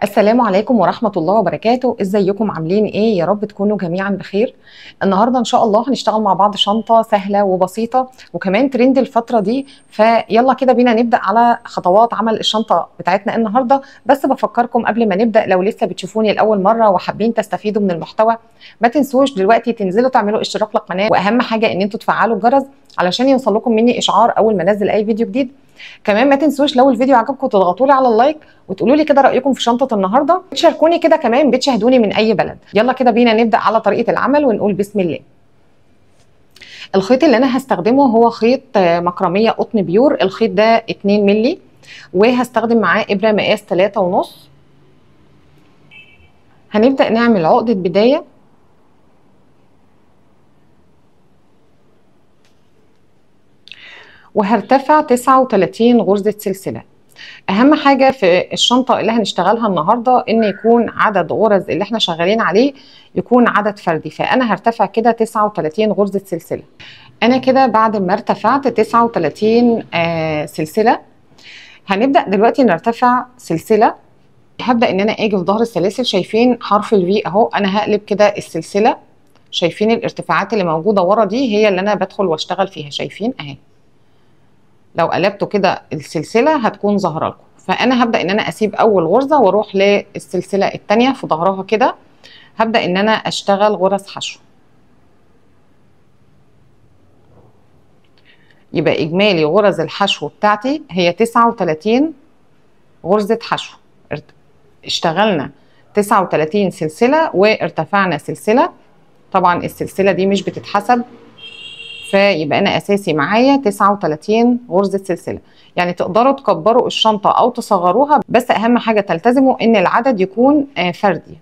السلام عليكم ورحمة الله وبركاته ازيكم عاملين ايه يا رب تكونوا جميعا بخير النهاردة ان شاء الله هنشتغل مع بعض شنطة سهلة وبسيطة وكمان ترند الفترة دي فيلا كده بينا نبدأ على خطوات عمل الشنطة بتاعتنا النهاردة بس بفكركم قبل ما نبدأ لو لسه بتشوفوني لأول مرة وحابين تستفيدوا من المحتوى ما تنسوش دلوقتي تنزلوا تعملوا اشتراك للقناة واهم حاجة ان انتوا تفعلوا الجرس علشان يوصل لكم مني اشعار اول ما انزل اي فيديو جديد كمان ما تنسوش لو الفيديو عجبكم تضغطوا لي على اللايك وتقولوا لي كده رايكم في شنطه النهارده تشاركوني كده كمان بتشاهدوني من اي بلد يلا كده بينا نبدا على طريقه العمل ونقول بسم الله الخيط اللي انا هستخدمه هو خيط مكرميه قطن بيور الخيط ده 2 مللي وهستخدم معاه ابره مقاس 3 ونص هنبدا نعمل عقده بدايه وهرتفع 39 غرزة سلسلة أهم حاجة في الشنطة اللي هنشتغلها النهاردة إن يكون عدد غرز اللي احنا شغالين عليه يكون عدد فردي فأنا هرتفع كده 39 غرزة سلسلة أنا كده بعد ما ارتفعت 39 آه سلسلة هنبدأ دلوقتي نرتفع سلسلة هبدأ إن أنا أجي في ظهر السلاسل شايفين حرف الفي أهو أنا هقلب كده السلسلة شايفين الارتفاعات اللي موجودة ورا دي هي اللي أنا بدخل واشتغل فيها شايفين أهي لو قلبته كده السلسله هتكون ظاهره لكم فانا هبدا ان انا اسيب اول غرزه واروح للسلسله الثانيه في ظهرها كده هبدا ان انا اشتغل غرز حشو يبقى اجمالي غرز الحشو بتاعتي هي 39 غرزه حشو اشتغلنا 39 سلسله وارتفعنا سلسله طبعا السلسله دي مش بتتحسب فيبقى انا اساسي معايا 39 غرزه سلسله يعني تقدروا تكبروا الشنطه او تصغروها بس اهم حاجه تلتزموا ان العدد يكون فردي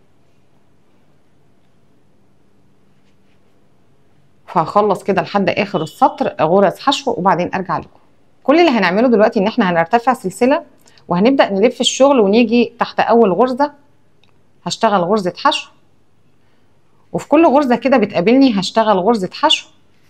فهخلص كده لحد اخر السطر غرز حشو وبعدين ارجع لكم كل اللي هنعمله دلوقتي ان احنا هنرتفع سلسله وهنبدا نلف الشغل ونيجي تحت اول غرزه هشتغل غرزه حشو وفي كل غرزه كده بتقابلني هشتغل غرزه حشو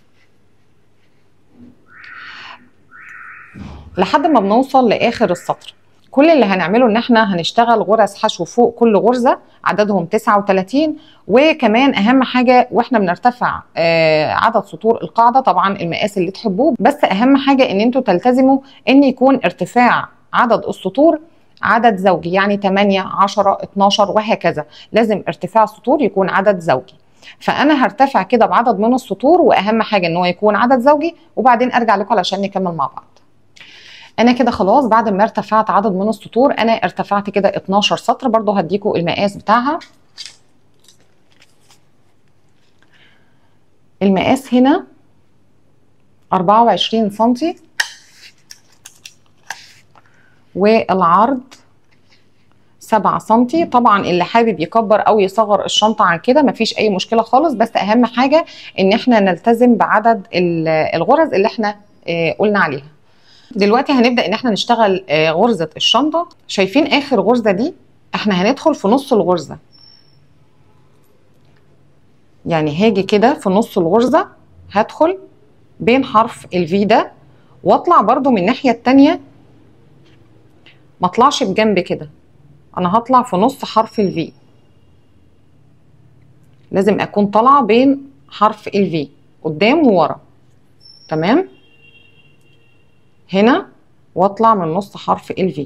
لحد ما بنوصل لاخر السطر كل اللي هنعمله ان احنا هنشتغل غرز حشو فوق كل غرزه عددهم 39 وكمان اهم حاجه واحنا بنرتفع آه عدد سطور القاعده طبعا المقاس اللي تحبوه بس اهم حاجه ان انتوا تلتزموا ان يكون ارتفاع عدد السطور عدد زوجي يعني 8 10 12 وهكذا لازم ارتفاع السطور يكون عدد زوجي فانا هرتفع كده بعدد من السطور واهم حاجه ان هو يكون عدد زوجي وبعدين ارجع لكم علشان نكمل مع بعض انا كده خلاص بعد ما ارتفعت عدد من السطور انا ارتفعت كده 12 سطر برضو هديكم المقاس بتاعها المقاس هنا 24 سنتي والعرض 7 سنتي طبعا اللي حابب يكبر او يصغر الشنطه عن كده مفيش اي مشكله خالص بس اهم حاجه ان احنا نلتزم بعدد الغرز اللي احنا قلنا عليها دلوقتي هنبدا ان احنا نشتغل غرزه الشنطه شايفين اخر غرزه دي احنا هندخل في نص الغرزه يعني هاجي كده في نص الغرزه هدخل بين حرف الفي ده واطلع برضو من الناحيه التانية ما اطلعش بجنب كده انا هطلع في نص حرف الفي لازم اكون طالعه بين حرف الفي قدام وورا تمام هنا واطلع من نص حرف الفي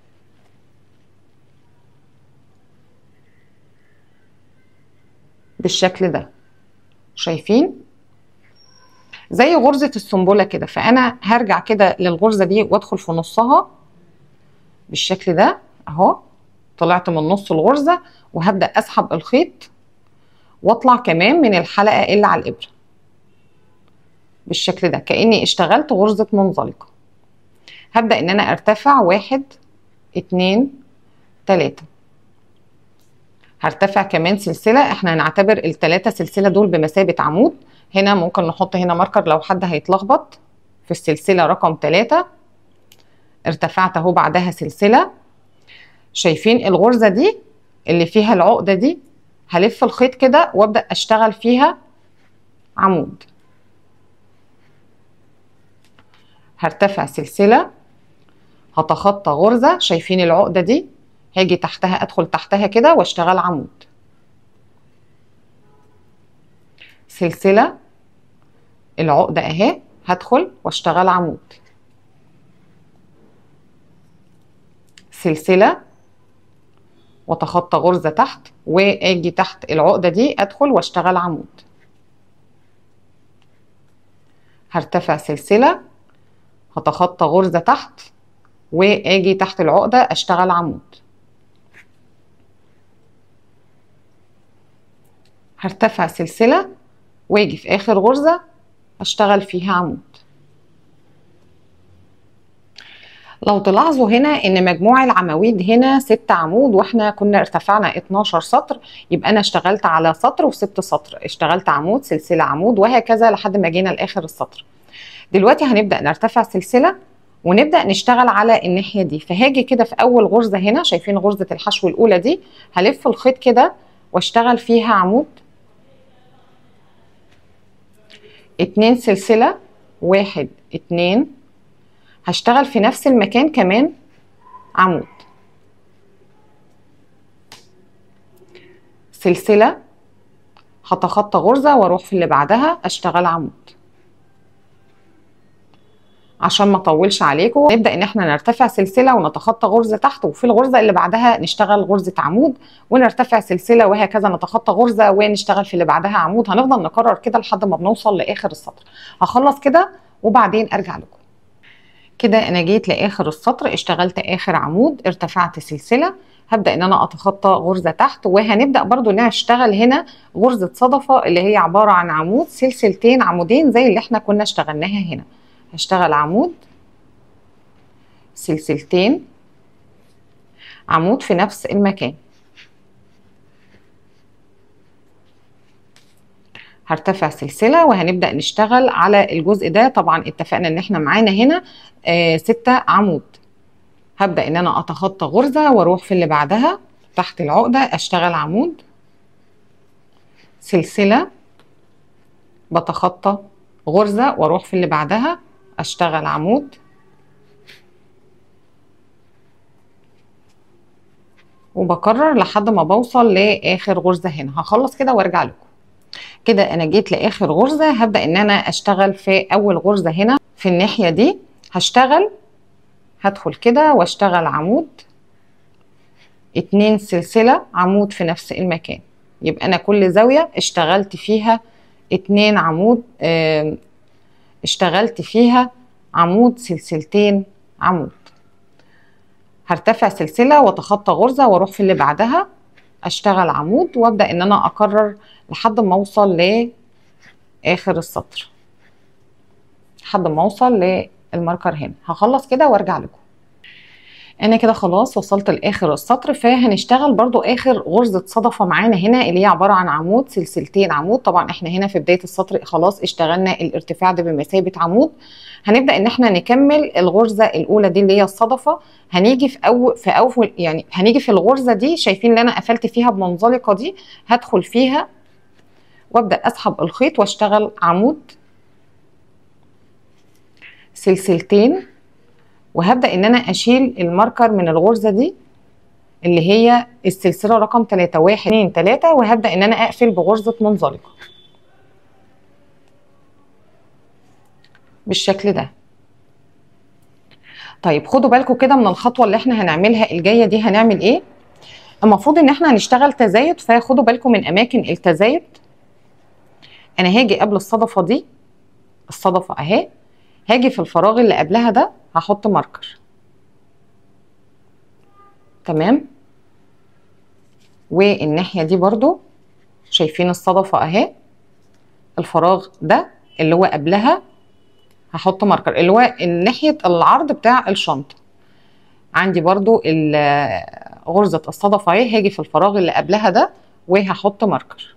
بالشكل ده شايفين زي غرزة السنبلة كده فأنا هرجع كده للغرزة دي وادخل في نصها بالشكل ده اهو طلعت من نص الغرزة وهبدأ أسحب الخيط واطلع كمان من الحلقة اللي على الإبرة بالشكل ده كأني اشتغلت غرزة منزلقة هبدأ ان انا ارتفع واحد اتنين تلاتة هرتفع كمان سلسلة احنا هنعتبر التلاتة سلسلة دول بمثابة عمود هنا ممكن نحط هنا ماركر لو حد هيتلخبط في السلسلة رقم تلاتة ارتفعت اهو بعدها سلسلة شايفين الغرزة دي اللي فيها العقدة دي هلف الخيط كده وابدأ اشتغل فيها عمود هرتفع سلسلة هتخطى غرزة شايفين العقدة دي هاجي تحتها ادخل تحتها كده واشتغل عمود سلسله العقده اهي هدخل واشتغل عمود سلسله واتخطى غرزه تحت واجي تحت العقده دي ادخل واشتغل عمود هرتفع سلسله هتخطى غرزه تحت واجي تحت العقده اشتغل عمود هرتفع سلسله واجي في اخر غرزه اشتغل فيها عمود لو تلاحظوا هنا ان مجموع العواميد هنا ست عمود واحنا كنا ارتفعنا 12 سطر يبقى انا اشتغلت على سطر وسبت سطر اشتغلت عمود سلسله عمود وهكذا لحد ما جينا لاخر السطر دلوقتي هنبدا نرتفع سلسله ونبدا نشتغل على الناحيه دي فهاجي كده في اول غرزه هنا شايفين غرزه الحشو الاولى دي هلف الخيط كده واشتغل فيها عمود اتنين سلسله واحد اتنين هشتغل في نفس المكان كمان عمود سلسله هتخطى غرزه واروح في اللي بعدها اشتغل عمود عشان ما اطولش عليكم نبدا ان احنا نرتفع سلسله ونتخطى غرزه تحت وفي الغرزه اللي بعدها نشتغل غرزه عمود ونرتفع سلسله وهكذا نتخطى غرزه ونشتغل في اللي بعدها عمود هنفضل نكرر كده لحد ما بنوصل لاخر السطر هخلص كده وبعدين ارجع لكم كده انا جيت لاخر السطر اشتغلت اخر عمود ارتفعت سلسله هبدا ان انا اتخطى غرزه تحت وهنبدا برضو ان اشتغل هنا غرزه صدفه اللي هي عباره عن عمود سلسلتين عمودين زي اللي احنا كنا اشتغلناها هنا هشتغل عمود سلسلتين عمود في نفس المكان هرتفع سلسلة وهنبدأ نشتغل على الجزء ده طبعا اتفقنا ان احنا معانا هنا آه ستة عمود هبدأ ان انا اتخطى غرزة واروح في اللي بعدها تحت العقدة اشتغل عمود سلسلة بتخطى غرزة واروح في اللي بعدها اشتغل عمود وبكرر لحد ما بوصل لاخر غرزة هنا هخلص كده وارجع لكم كده انا جيت لاخر غرزة هبدأ ان انا اشتغل في اول غرزة هنا في الناحية دي هشتغل هدخل كده واشتغل عمود اتنين سلسلة عمود في نفس المكان يبقى انا كل زاوية اشتغلت فيها اتنين عمود اه اشتغلت فيها عمود سلسلتين عمود هرتفع سلسلة واتخطى غرزة واروح في اللي بعدها اشتغل عمود وابدأ ان انا اكرر لحد ما اوصل لاخر السطر لحد ما اوصل للماركر هنا هخلص كده وارجع لكم انا كده خلاص وصلت لاخر السطر فهنشتغل برضو اخر غرزة صدفة معانا هنا اللي هي عبارة عن عمود سلسلتين عمود طبعا احنا هنا في بداية السطر خلاص اشتغلنا الارتفاع ده بمثابة عمود هنبدا ان احنا نكمل الغرزه الاولى دي اللي هي الصدفه هنيجي في اول في اول يعني هنيجي في الغرزه دي شايفين اللي انا قفلت فيها بمنزلقه دي هدخل فيها وابدا اسحب الخيط واشتغل عمود سلسلتين وهبدا ان انا اشيل الماركر من الغرزه دي اللي هي السلسله رقم 3 1 2 3 وهبدا ان انا اقفل بغرزه منزلقه بالشكل ده طيب خدوا بالكم كده من الخطوه اللي احنا هنعملها الجايه دي هنعمل ايه المفروض ان احنا هنشتغل تزايد فخدوا بالكم من اماكن التزايد انا هاجي قبل الصدفه دي الصدفه اهي هاجي في الفراغ اللي قبلها ده هحط ماركر تمام والناحيه دي برضو شايفين الصدفه اهي الفراغ ده اللي هو قبلها هحط ماركر اللي هو ناحيه العرض بتاع الشنطه عندي برضو غرزه الصدفه اهي هاجي في الفراغ اللي قبلها ده وهحط ماركر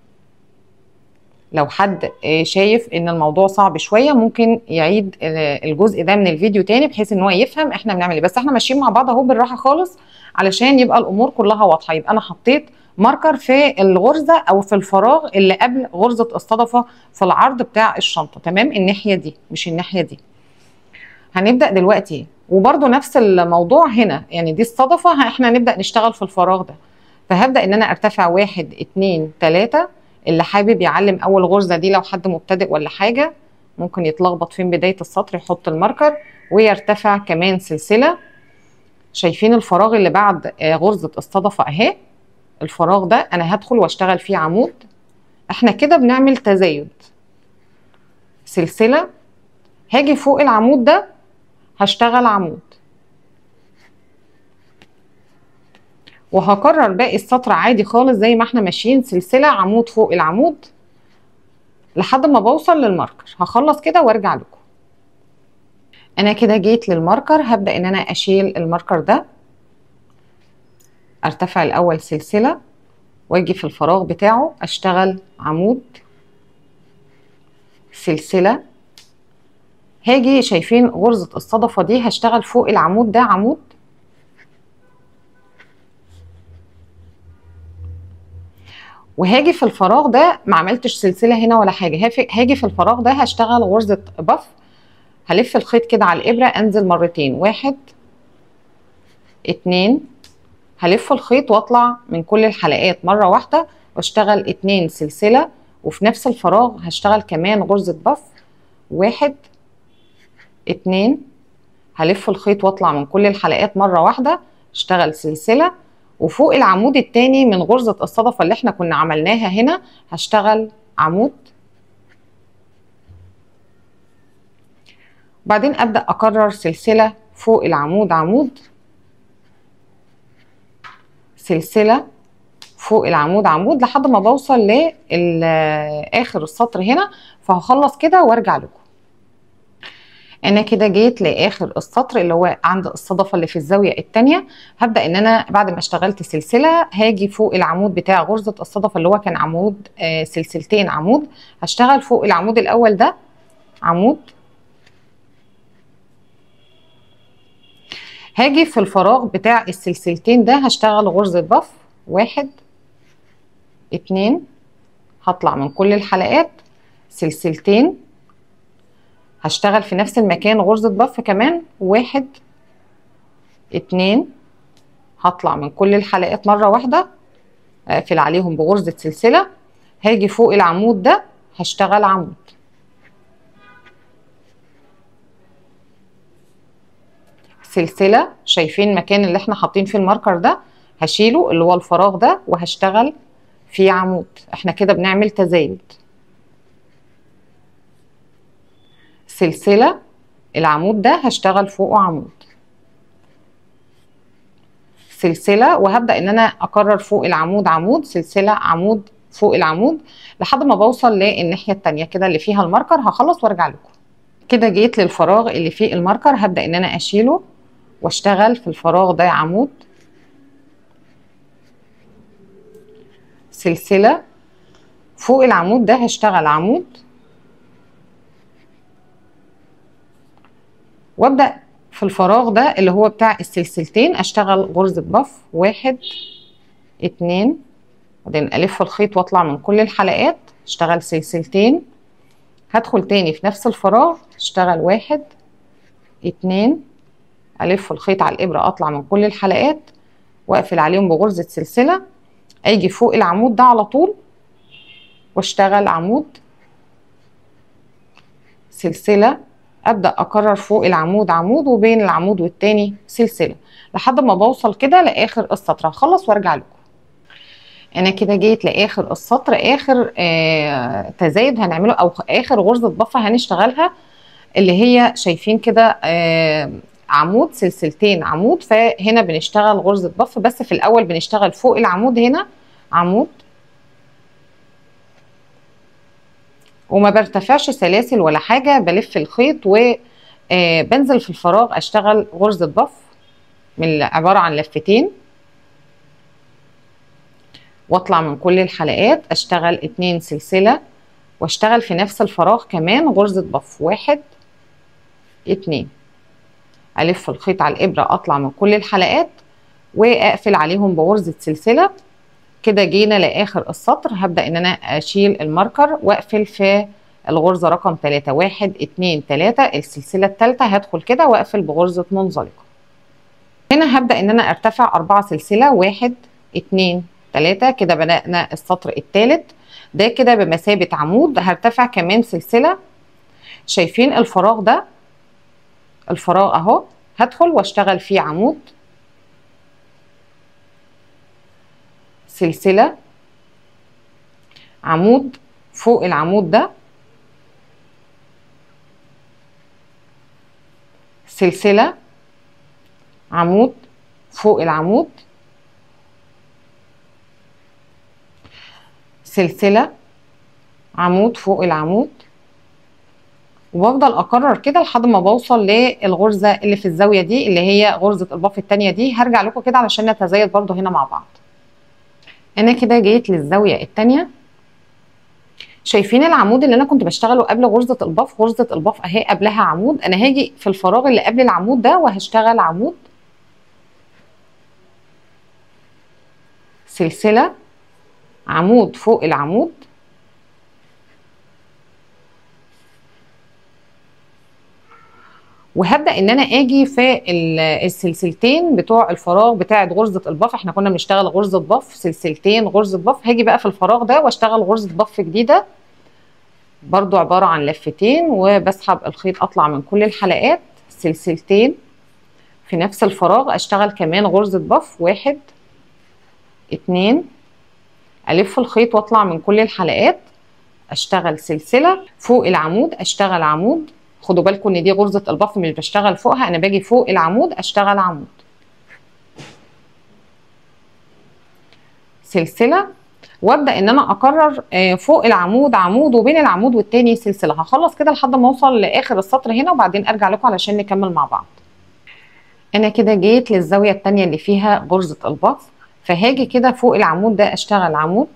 لو حد شايف ان الموضوع صعب شويه ممكن يعيد الجزء ده من الفيديو تاني بحيث ان هو يفهم احنا بنعمل ايه بس احنا ماشيين مع بعض اهو بالراحه خالص علشان يبقى الامور كلها واضحه يبقى انا حطيت ماركر في الغرزه او في الفراغ اللي قبل غرزه الصدفه في العرض بتاع الشنطه تمام الناحيه دي مش الناحيه دي هنبدأ دلوقتي وبرده نفس الموضوع هنا يعني دي الصدفة ه- احنا هنبدأ نشتغل في الفراغ ده فهبدأ ان انا ارتفع واحد اتنين تلاتة اللي حابب يعلم اول غرزة دي لو حد مبتدئ ولا حاجة ممكن يتلخبط فين بداية السطر يحط الماركر ويرتفع كمان سلسلة شايفين الفراغ اللي بعد آه، غرزة الصدفة اهي الفراغ ده انا هدخل واشتغل فيه عمود احنا كده بنعمل تزايد سلسلة هاجي فوق العمود ده هشتغل عمود وهكرر باقي السطر عادي خالص زي ما احنا ماشيين سلسلة عمود فوق العمود لحد ما بوصل للماركر هخلص كده وارجع لكم انا كده جيت للماركر هبدأ ان انا اشيل الماركر ده ارتفع الاول سلسلة واجي في الفراغ بتاعه اشتغل عمود سلسلة هاجي شايفين غرزة الصدفة دي هشتغل فوق العمود ده عمود وهاجي في الفراغ ده ما عملتش سلسلة هنا ولا حاجة هاف- هاجي في الفراغ ده هشتغل غرزة بف هلف الخيط كده على الإبرة أنزل مرتين واحد اتنين هلف الخيط واطلع من كل الحلقات مرة واحدة واشتغل اتنين سلسلة وفي نفس الفراغ هشتغل كمان غرزة بف واحد اتنين هلف الخيط واطلع من كل الحلقات مرة واحدة اشتغل سلسلة وفوق العمود التاني من غرزة الصدفة اللي احنا كنا عملناها هنا هشتغل عمود وبعدين ابدأ اكرر سلسلة فوق العمود عمود سلسلة فوق العمود عمود لحد ما بوصل لاخر السطر هنا فهخلص كده وارجع لكم انا كده جيت لاخر السطر اللي هو عند الصدفه اللي في الزاويه الثانيه هبدا ان انا بعد ما اشتغلت سلسله هاجي فوق العمود بتاع غرزه الصدفه اللي هو كان عمود آه سلسلتين عمود هشتغل فوق العمود الاول ده عمود هاجي في الفراغ بتاع السلسلتين ده هشتغل غرزه بف واحد اتنين هطلع من كل الحلقات سلسلتين هشتغل في نفس المكان غرزة بف كمان واحد اتنين هطلع من كل الحلقات مرة واحدة اقفل عليهم بغرزة سلسلة هاجي فوق العمود ده هشتغل عمود سلسلة شايفين المكان اللي احنا حاطين فيه الماركر ده هشيله اللي هو الفراغ ده وهشتغل فيه عمود احنا كده بنعمل تزايد سلسلة العمود ده هشتغل فوقه عمود سلسلة وهبدأ ان انا اكرر فوق العمود عمود سلسلة عمود فوق العمود لحد ما بوصل للناحية التانية كده اللي فيها الماركر هخلص وارجع لكم كده جيت للفراغ اللي فيه الماركر هبدأ ان انا اشيله واشتغل في الفراغ ده عمود سلسلة فوق العمود ده هشتغل عمود وابدا في الفراغ ده اللي هو بتاع السلسلتين اشتغل غرزة بف واحد اتنين بعدين الف الخيط واطلع من كل الحلقات اشتغل سلسلتين هدخل تاني في نفس الفراغ اشتغل واحد اتنين الف الخيط على الابرة اطلع من كل الحلقات واقفل عليهم بغرزة سلسلة اجي فوق العمود ده على طول واشتغل عمود سلسلة ابدا اكرر فوق العمود عمود وبين العمود والتاني سلسله لحد ما بوصل كده لاخر السطر هخلص وارجع لكم انا كده جيت لاخر السطر اخر آه تزايد هنعمله او اخر غرزه ضفه هنشتغلها اللي هي شايفين كده آه عمود سلسلتين عمود فهنا بنشتغل غرزه ضف بس في الاول بنشتغل فوق العمود هنا عمود وما برتفعش سلاسل ولا حاجة بلف الخيط وبنزل في الفراغ اشتغل غرزة بف من عبارة عن لفتين واطلع من كل الحلقات اشتغل اتنين سلسلة واشتغل في نفس الفراغ كمان غرزة بف واحد اتنين الف الخيط على الابرة اطلع من كل الحلقات واقفل عليهم بغرزة سلسلة كده جينا لاخر السطر هبدا ان انا اشيل الماركر واقفل في الغرزة رقم 3 1 2 3 السلسلة الثالثة هدخل كده واقفل بغرزة منزلقة هنا هبدأ ان انا ارتفع اربعة سلسلة واحد اتنين تلاتة كده بدأنا السطر الثالث ده كده بمثابة عمود هرتفع كمان سلسلة شايفين الفراغ ده الفراغ اهو هدخل واشتغل فيه عمود سلسلة عمود فوق العمود ده سلسلة عمود فوق العمود سلسلة عمود فوق العمود وبفضل اكرر كده لحد ما بوصل للغرزة اللي في الزاوية دي اللي هي غرزة الباف التانية دي هرجع لكم كده علشان نتزايد برضو هنا مع بعض انا كده جيت للزاوية التانية شايفين العمود اللي انا كنت بشتغله قبل غرزة الباف غرزة الباف اهي قبلها عمود انا هاجي في الفراغ اللي قبل العمود ده وهشتغل عمود سلسلة عمود فوق العمود وهبدا ان انا اجي في السلسلتين بتوع الفراغ بتاعه غرزه الباف احنا كنا بنشتغل غرزه باف سلسلتين غرزه باف هاجي بقى في الفراغ ده واشتغل غرزه باف جديده برضو عباره عن لفتين وبسحب الخيط اطلع من كل الحلقات سلسلتين في نفس الفراغ اشتغل كمان غرزه باف واحد اتنين الف الخيط واطلع من كل الحلقات اشتغل سلسله فوق العمود اشتغل عمود خدوا بالكم ان دي غرزه البف مش بشتغل فوقها انا باجي فوق العمود اشتغل عمود سلسله وابدا ان انا اكرر فوق العمود عمود وبين العمود والتاني سلسله هخلص كده لحد ما اوصل لاخر السطر هنا وبعدين ارجع لكم علشان نكمل مع بعض انا كده جيت للزاويه التانيه اللي فيها غرزه البف فهاجي كده فوق العمود ده اشتغل عمود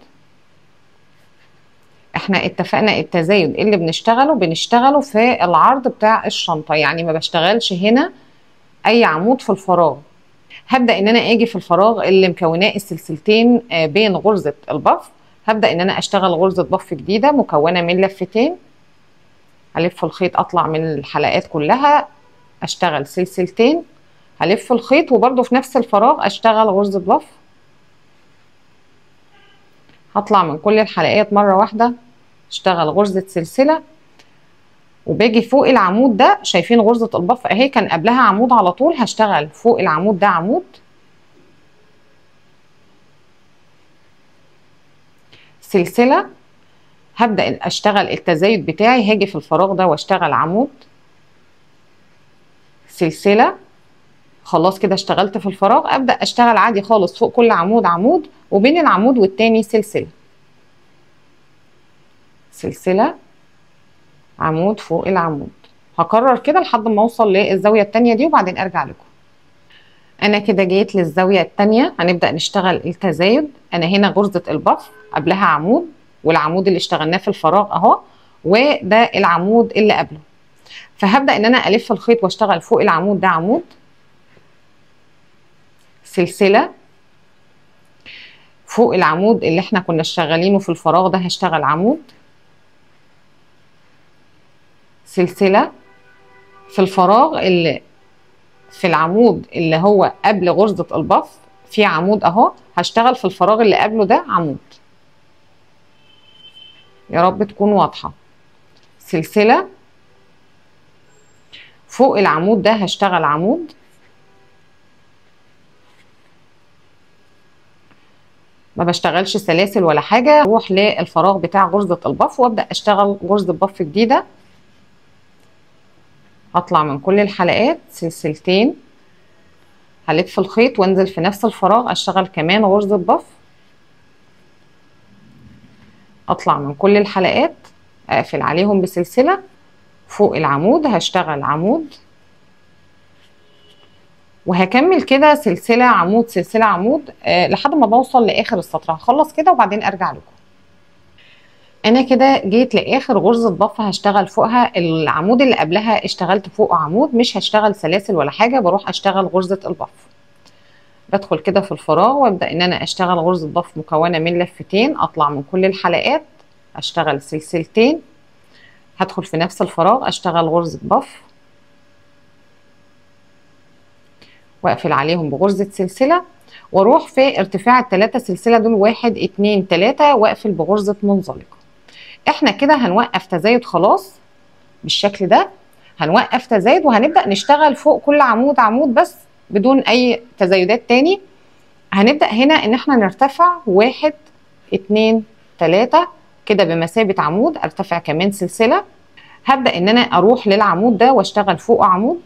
احنا اتفقنا التزايد اللي بنشتغله بنشتغله في العرض بتاع الشنطه يعني ما بشتغلش هنا اي عمود في الفراغ هبدا ان انا اجي في الفراغ اللي مكوناه السلسلتين بين غرزه البف هبدا ان انا اشتغل غرزه بف جديده مكونه من لفتين هلف الخيط اطلع من الحلقات كلها اشتغل سلسلتين هلف الخيط وبرده في نفس الفراغ اشتغل غرزه بف هطلع من كل الحلقات مرة واحدة اشتغل غرزة سلسلة وباجي فوق العمود ده شايفين غرزة البف اهي كان قبلها عمود على طول هشتغل فوق العمود ده عمود سلسلة هبدأ اشتغل التزايد بتاعي هاجي في الفراغ ده واشتغل عمود سلسلة خلاص كده اشتغلت في الفراغ ابدا اشتغل عادي خالص فوق كل عمود عمود وبين العمود والتاني سلسله سلسله عمود فوق العمود هكرر كده لحد ما اوصل للزاويه التانيه دي وبعدين ارجع لكم انا كده جيت للزاويه التانيه هنبدا نشتغل التزايد انا هنا غرزه البف قبلها عمود والعمود اللي اشتغلناه في الفراغ اهو وده العمود اللي قبله فهبدا ان انا الف الخيط واشتغل فوق العمود ده عمود سلسلة فوق العمود اللي احنا كنا شغالينه في الفراغ ده هشتغل عمود سلسلة في الفراغ اللي في العمود اللي هو قبل غرزة البف في عمود اهو هشتغل في الفراغ اللي قبله ده عمود يا رب تكون واضحة سلسلة فوق العمود ده هشتغل عمود ما بشتغلش سلاسل ولا حاجة اروح للفراغ بتاع غرزة البف وابدأ اشتغل غرزة بف جديدة هطلع من كل الحلقات سلسلتين هلف الخيط وانزل في نفس الفراغ اشتغل كمان غرزة بف اطلع من كل الحلقات اقفل عليهم بسلسلة فوق العمود هشتغل عمود وهكمل كده سلسله عمود سلسله عمود أه لحد ما بوصل لاخر السطر هخلص كده وبعدين ارجع لكم انا كده جيت لاخر غرزه بف هشتغل فوقها العمود اللي قبلها اشتغلت فوقه عمود مش هشتغل سلاسل ولا حاجه بروح اشتغل غرزه البف بدخل كده في الفراغ وابدا ان انا اشتغل غرزه بف مكونه من لفتين اطلع من كل الحلقات اشتغل سلسلتين هدخل في نفس الفراغ اشتغل غرزة بف واقفل عليهم بغرزة سلسلة واروح في ارتفاع الثلاثة سلسلة دول واحد اتنين تلاتة واقفل بغرزة منزلقة احنا كده هنوقف تزايد خلاص بالشكل ده هنوقف تزايد وهنبدأ نشتغل فوق كل عمود عمود بس بدون اي تزايدات تاني هنبدأ هنا ان احنا نرتفع واحد اتنين تلاتة كده بمثابة عمود ارتفع كمان سلسلة هبدأ ان انا اروح للعمود ده واشتغل فوق عمود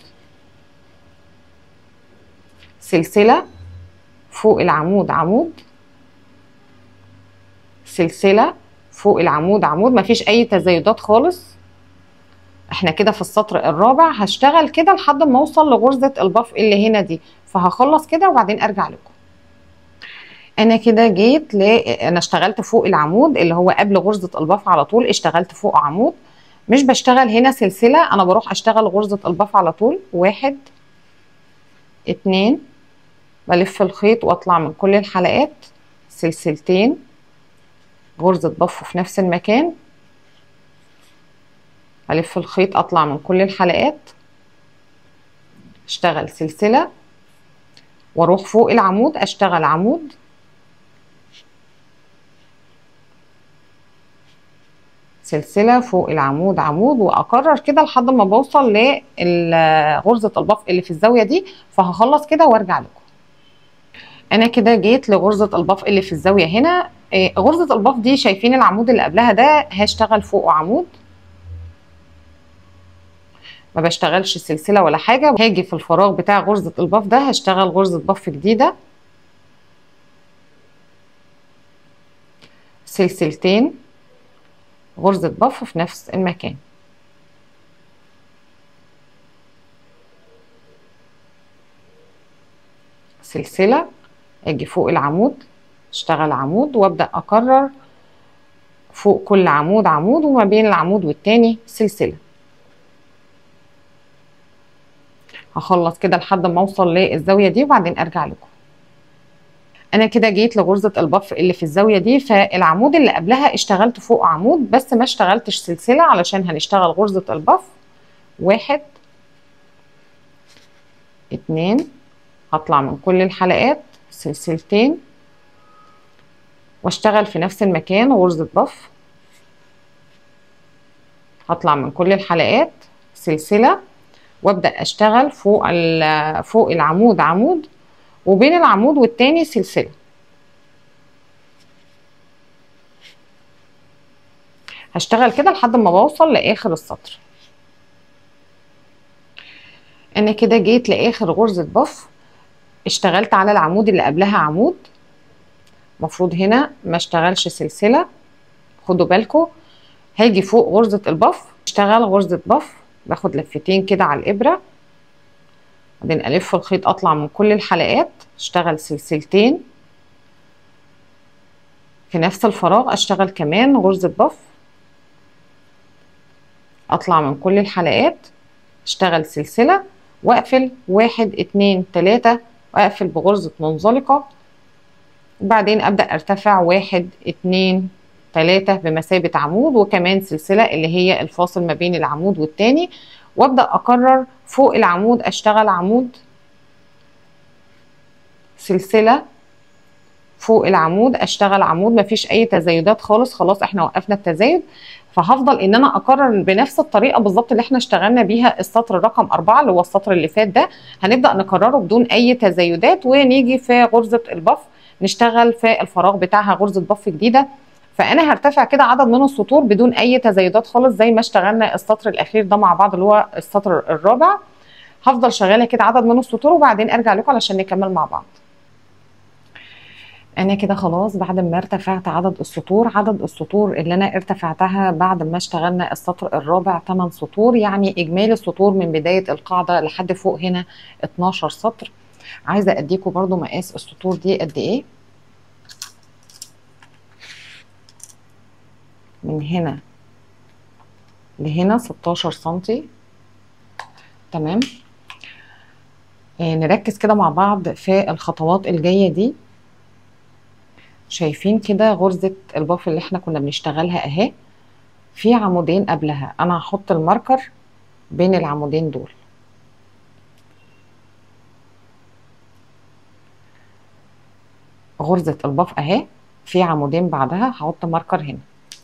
سلسلة فوق العمود عمود سلسلة فوق العمود عمود مفيش اي تزايدات خالص احنا كده في السطر الرابع هشتغل كده لحد ما اوصل لغرزة الباف اللي هنا دي فهخلص كده وبعدين ارجع لكم انا كده جيت ل... انا اشتغلت فوق العمود اللي هو قبل غرزة الباف على طول اشتغلت فوق عمود مش بشتغل هنا سلسلة انا بروح اشتغل غرزة الباف على طول واحد اتنين بلف الخيط واطلع من كل الحلقات سلسلتين غرزة بف في نفس المكان الف الخيط اطلع من كل الحلقات اشتغل سلسلة واروح فوق العمود اشتغل عمود سلسلة فوق العمود عمود واكرر كده لحد ما بوصل لغرزة البف اللي في الزاوية دي فهخلص كده وارجع لكم انا كده جيت لغرزة البف اللي في الزاوية هنا إيه غرزة البف دي شايفين العمود اللي قبلها ده هشتغل فوقه عمود ما بشتغلش سلسلة ولا حاجة هاجي في الفراغ بتاع غرزة البف ده هشتغل غرزة بف جديدة سلسلتين غرزة بف في نفس المكان سلسلة اجي فوق العمود اشتغل عمود وابدأ اكرر فوق كل عمود عمود وما بين العمود والتاني سلسلة هخلص كده لحد ما اوصل للزاوية دي وبعدين ارجع لكم انا كده جيت لغرزة البف اللي في الزاوية دي فالعمود اللي قبلها اشتغلت فوق عمود بس ما اشتغلتش سلسلة علشان هنشتغل غرزة البف واحد اتنين هطلع من كل الحلقات سلسلتين واشتغل في نفس المكان غرزة بف هطلع من كل الحلقات سلسلة وابدأ اشتغل فوق فوق العمود عمود وبين العمود والتاني سلسلة هشتغل كده لحد ما بوصل لاخر السطر انا كده جيت لاخر غرزة بف اشتغلت على العمود اللي قبلها عمود مفروض هنا ما اشتغلش سلسلة خدوا بالكم هاجي فوق غرزة البف اشتغل غرزة بف باخد لفتين كده على الابرة بعدين الف الخيط اطلع من كل الحلقات اشتغل سلسلتين في نفس الفراغ اشتغل كمان غرزة بف اطلع من كل الحلقات اشتغل سلسلة واقفل واحد اتنين تلاتة واقفل بغرزة منزلقة وبعدين ابدأ ارتفع واحد اتنين تلاتة بمثابة عمود وكمان سلسلة اللي هي الفاصل ما بين العمود والتاني وابدأ اكرر فوق العمود اشتغل عمود سلسلة فوق العمود اشتغل عمود مفيش اي تزايدات خالص خلاص احنا وقفنا التزايد فهفضل ان انا اكرر بنفس الطريقه بالظبط اللي احنا اشتغلنا بيها السطر رقم أربعة اللي هو السطر اللي فات ده هنبدا نكرره بدون اي تزايدات ونيجي في غرزه البف نشتغل في الفراغ بتاعها غرزه بف جديده فانا هرتفع كده عدد من السطور بدون اي تزايدات خالص زي ما اشتغلنا السطر الاخير ده مع بعض اللي هو السطر الرابع هفضل شغاله كده عدد من السطور وبعدين ارجع لكم علشان نكمل مع بعض انا كده خلاص بعد ما ارتفعت عدد السطور عدد السطور اللي انا ارتفعتها بعد ما اشتغلنا السطر الرابع 8 سطور يعني اجمالي السطور من بدايه القاعده لحد فوق هنا 12 سطر عايزه اديكم برضو مقاس السطور دي قد ايه من هنا لهنا 16 سنتي تمام آه نركز كده مع بعض في الخطوات الجايه دي شايفين كده غرزة الباف اللي احنا كنا بنشتغلها اهي في عمودين قبلها انا هحط الماركر بين العمودين دول غرزة الباف اهي في عمودين بعدها هحط ماركر هنا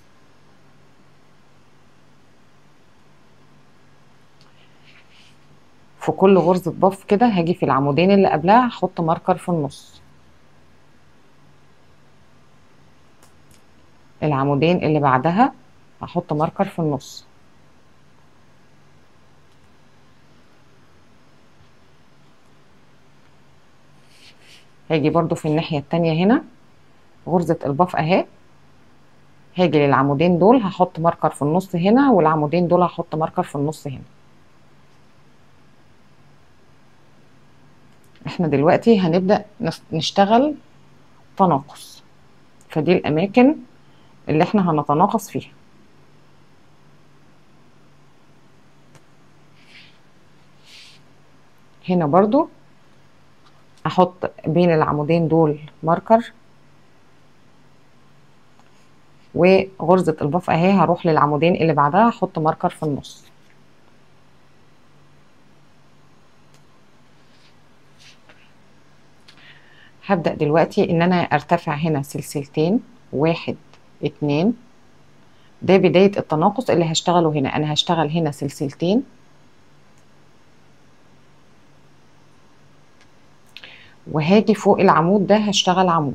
في كل غرزة باف كده هاجي في العمودين اللي قبلها هحط ماركر في النص العمودين اللي بعدها هحط ماركر في النص هاجي برضو في الناحية التانية هنا غرزة الباف اهي هاجي للعمودين دول هحط ماركر في النص هنا والعمودين دول هحط ماركر في النص هنا احنا دلوقتي هنبدأ نشتغل تناقص فدي الأماكن اللي احنا هنتناقص فيها هنا برضو احط بين العمودين دول ماركر وغرزة الباف اهي هروح للعمودين اللي بعدها احط ماركر في النص هبدأ دلوقتي ان انا ارتفع هنا سلسلتين واحد اتنين ده بداية التناقص اللي هشتغله هنا انا هشتغل هنا سلسلتين وهاجي فوق العمود ده هشتغل عمود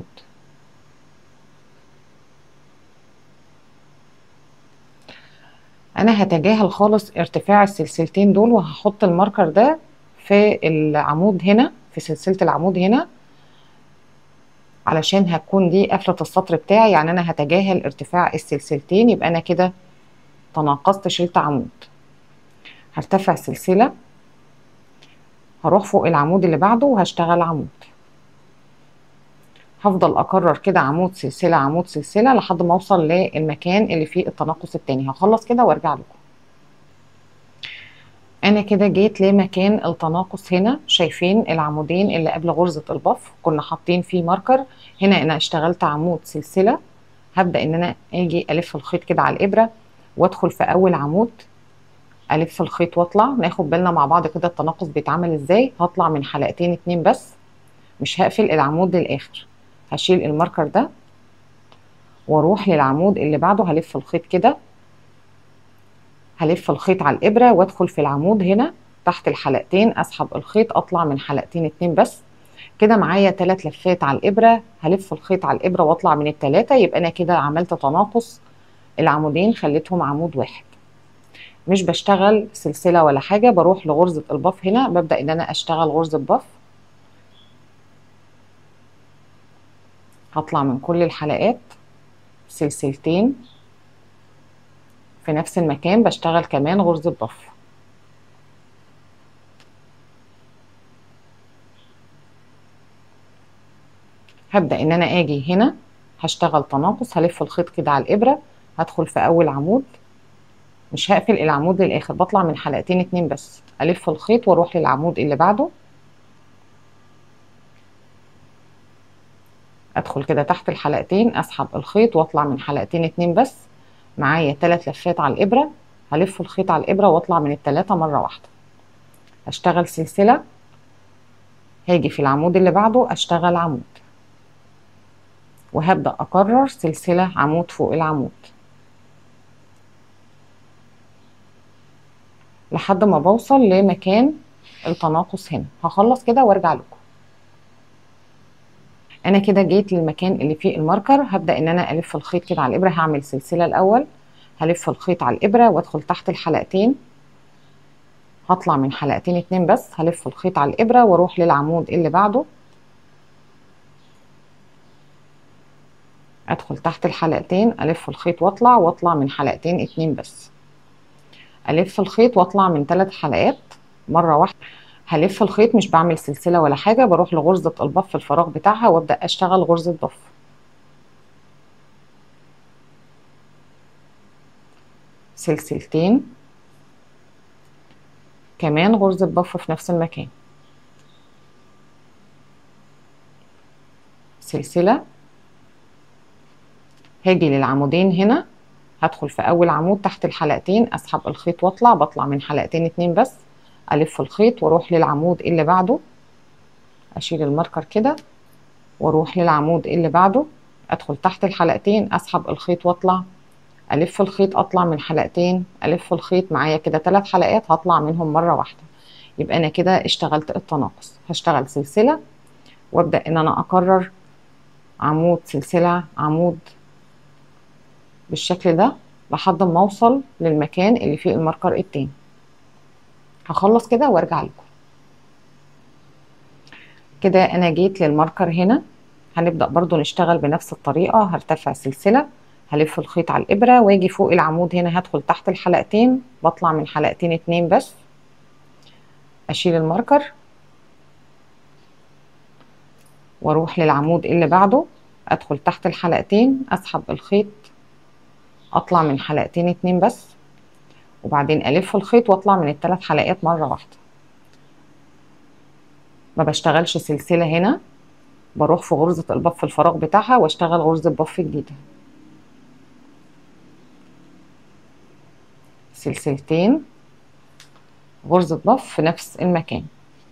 انا هتجاهل خالص ارتفاع السلسلتين دول وهحط الماركر ده في العمود هنا في سلسلة العمود هنا علشان هتكون دي قفلة السطر بتاعي يعني انا هتجاهل ارتفاع السلسلتين يبقى انا كده تناقصت شلت عمود هرتفع سلسلة هروح فوق العمود اللي بعده وهشتغل عمود هفضل اكرر كده عمود سلسلة عمود سلسلة لحد ما اوصل للمكان اللي فيه التناقص التاني هخلص كده وارجع لكم انا كده جيت لمكان التناقص هنا شايفين العمودين اللي قبل غرزة البف كنا حاطين فيه ماركر هنا انا اشتغلت عمود سلسلة هبدأ ان انا اجي الف الخيط كده على الابرة وادخل في اول عمود الف الخيط واطلع ناخد بالنا مع بعض كده التناقص بيتعمل ازاي هطلع من حلقتين اتنين بس مش هقفل العمود للاخر هشيل الماركر ده واروح للعمود اللي بعده هلف الخيط كده هلف الخيط على الابره وادخل في العمود هنا تحت الحلقتين اسحب الخيط اطلع من حلقتين اتنين بس كده معايا تلات لفات على الابره هلف الخيط على الابره واطلع من التلاته يبقى انا كده عملت تناقص العمودين خليتهم عمود واحد مش بشتغل سلسله ولا حاجه بروح لغرزه الباف هنا ببدا ان انا اشتغل غرزه باف هطلع من كل الحلقات سلسلتين في نفس المكان بشتغل كمان غرزة باف هبدأ ان انا اجي هنا هشتغل تناقص هلف الخيط كده على الابرة هدخل في اول عمود مش هقفل العمود للاخر بطلع من حلقتين اتنين بس الف الخيط واروح للعمود اللي بعده ادخل كده تحت الحلقتين اسحب الخيط واطلع من حلقتين اتنين بس معايا تلات لفات على الابرة هلف الخيط على الابرة واطلع من التلاتة مرة واحدة هشتغل سلسلة هاجي في العمود اللي بعده اشتغل عمود وهبدأ اكرر سلسلة عمود فوق العمود لحد ما بوصل لمكان التناقص هنا هخلص كده وارجع لكم انا كده جيت للمكان اللي فيه الماركر هبدا ان انا الف الخيط كده على الابره هعمل سلسله الاول هلف الخيط على الابره وادخل تحت الحلقتين هطلع من حلقتين اتنين بس هلف الخيط على الابره واروح للعمود اللي بعده ادخل تحت الحلقتين الف الخيط واطلع واطلع من حلقتين اتنين بس الف الخيط واطلع من ثلاث حلقات مره واحده هلف الخيط مش بعمل سلسله ولا حاجه بروح لغرزه البف في الفراغ بتاعها وابدا اشتغل غرزه بف سلسلتين كمان غرزه بف في نفس المكان سلسله هاجي للعمودين هنا هدخل في اول عمود تحت الحلقتين اسحب الخيط واطلع بطلع من حلقتين اتنين بس الف الخيط واروح للعمود اللي بعده اشيل الماركر كده واروح للعمود اللي بعده ادخل تحت الحلقتين اسحب الخيط واطلع الف الخيط اطلع من حلقتين الف الخيط معايا كده ثلاث حلقات هطلع منهم مره واحده يبقى انا كده اشتغلت التناقص هشتغل سلسله وابدا ان انا اكرر عمود سلسله عمود بالشكل ده لحد ما اوصل للمكان اللي فيه الماركر التاني هخلص كده وارجع لكم كده انا جيت للماركر هنا هنبدأ برضو نشتغل بنفس الطريقة هرتفع سلسلة هلف الخيط على الإبرة واجي فوق العمود هنا هدخل تحت الحلقتين بطلع من حلقتين اتنين بس أشيل الماركر واروح للعمود اللي بعده ادخل تحت الحلقتين اسحب الخيط اطلع من حلقتين اتنين بس وبعدين الف الخيط واطلع من الثلاث حلقات مرة واحدة ما بشتغلش سلسلة هنا بروح في غرزة البف الفراغ بتاعها واشتغل غرزة بف جديدة سلسلتين غرزة بف في نفس المكان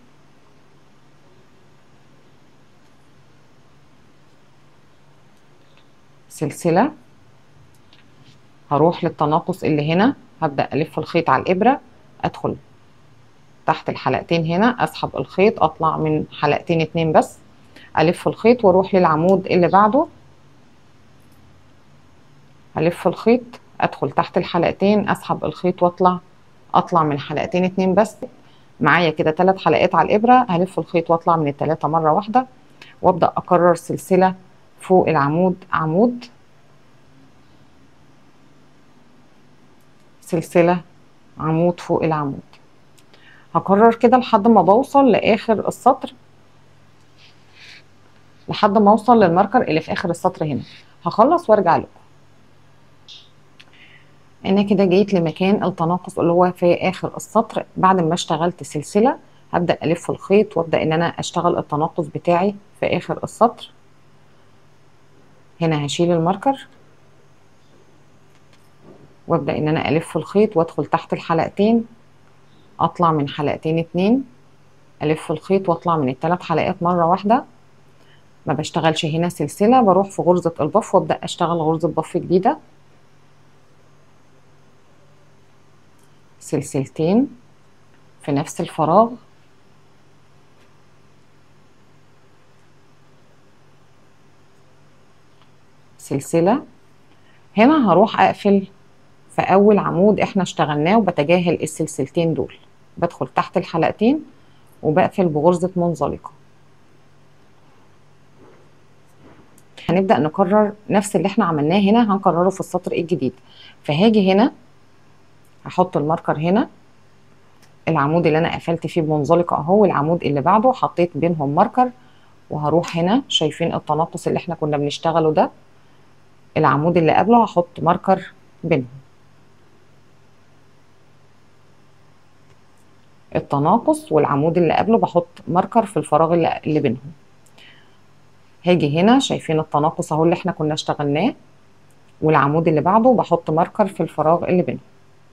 سلسلة هروح للتناقص اللي هنا هبدأ ألف الخيط على الإبرة أدخل تحت الحلقتين هنا أسحب الخيط أطلع من حلقتين اتنين بس ألف الخيط وأروح للعمود اللي بعده ألف الخيط أدخل تحت الحلقتين أسحب الخيط وأطلع أطلع من حلقتين اتنين بس معايا كده تلات حلقات على الإبرة هلف الخيط وأطلع من التلاتة مرة واحدة وأبدأ أكرر سلسلة فوق العمود عمود سلسلة عمود فوق العمود هكرر كده لحد ما بوصل لآخر السطر لحد ما اوصل للماركر اللي في اخر السطر هنا هخلص وارجع لكم انا كده جيت لمكان التناقص اللي هو في اخر السطر بعد ما اشتغلت سلسله هبدا الف الخيط وابدا ان انا اشتغل التناقص بتاعي في اخر السطر هنا هشيل الماركر وابدا ان انا الف الخيط وادخل تحت الحلقتين اطلع من حلقتين اتنين الف الخيط واطلع من الثلاث حلقات مره واحده ما بشتغلش هنا سلسله بروح في غرزه البف وابدا اشتغل غرزه بف جديده سلسلتين في نفس الفراغ سلسله هنا هروح اقفل في اول عمود احنا اشتغلناه وبتجاهل السلسلتين دول بدخل تحت الحلقتين وبقفل بغرزه منزلقه هنبدأ نكرر نفس اللي احنا عملناه هنا هنكرره في السطر الجديد فهاجي هنا هحط الماركر هنا العمود اللي انا قفلت فيه بمنزلقة اهو والعمود اللي بعده حطيت بينهم ماركر وهروح هنا شايفين التناقص اللي احنا كنا بنشتغله ده العمود اللي قبله هحط ماركر بينهم التناقص والعمود اللي قبله بحط ماركر في الفراغ اللي, اللي بينهم هاجي هنا شايفين التناقص اهو اللي احنا كنا اشتغلناه والعمود اللي بعده بحط ماركر في الفراغ اللي بينهم